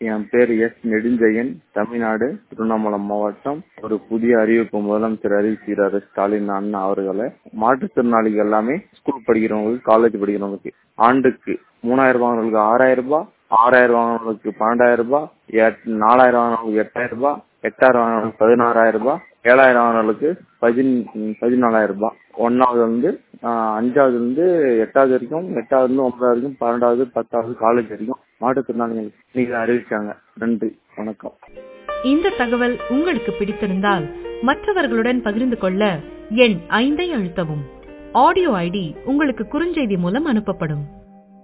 என் பேர் எஸ் நெடுஞ்செழியன் தமிழ்நாடு திருவண்ணாமலை மாவட்டம் ஒரு புதிய அறிவிப்பு முதலமைச்சர் அறிவிக்கிறாரு ஸ்டாலின் அண்ணா அவர்களை மாற்றுத்திறனாளிகள் எல்லாமே ஸ்கூல் படிக்கிறவங்களுக்கு காலேஜ் படிக்கிறவங்களுக்கு ஆண்டுக்கு மூணாயிரம் ரூபாய் ஆறாயிரம் ரூபாய் ஆறாயிரம் வாங்கினவங்களுக்கு பன்னெண்டாயிரம் ரூபாய் எட்- நாலாயிரம் வாங்கினவங்களுக்கு எட்டாயிரம் ரூபாய் எட்டாயிரம் வாங்கினவங்களுக்கு பதினாறாயிரம் ரூபாய் ஏழாயிரம் வாங்கினவங்களுக்கு பதின் பதினாலாயிரம் ரூபாய் ஒன்னாவது வந்து ஆஹ், அஞ்சாவது இருந்து எட்டாவது வரைக்கும் எட்டாவது இருந்து ஒன்பதாவது வரைக்கும் பன்னெண்டாவது பத்தாவது காலேஜ் வரைக்கும் மாற்றுத்திறனாளிகளுக்கு இன்னைக்கு அறிவிச்சாங்க நன்றி வணக்கம் இந்த தகவல் உங்களுக்கு பிடித்திருந்தால் மற்றவர்களுடன் பகிர்ந்து கொள்ள எண் ஐந்தை அழுத்தவும் ஆடியோ ஐடி உங்களுக்கு குறுஞ்செய்தி மூலம் அனுப்பப்படும்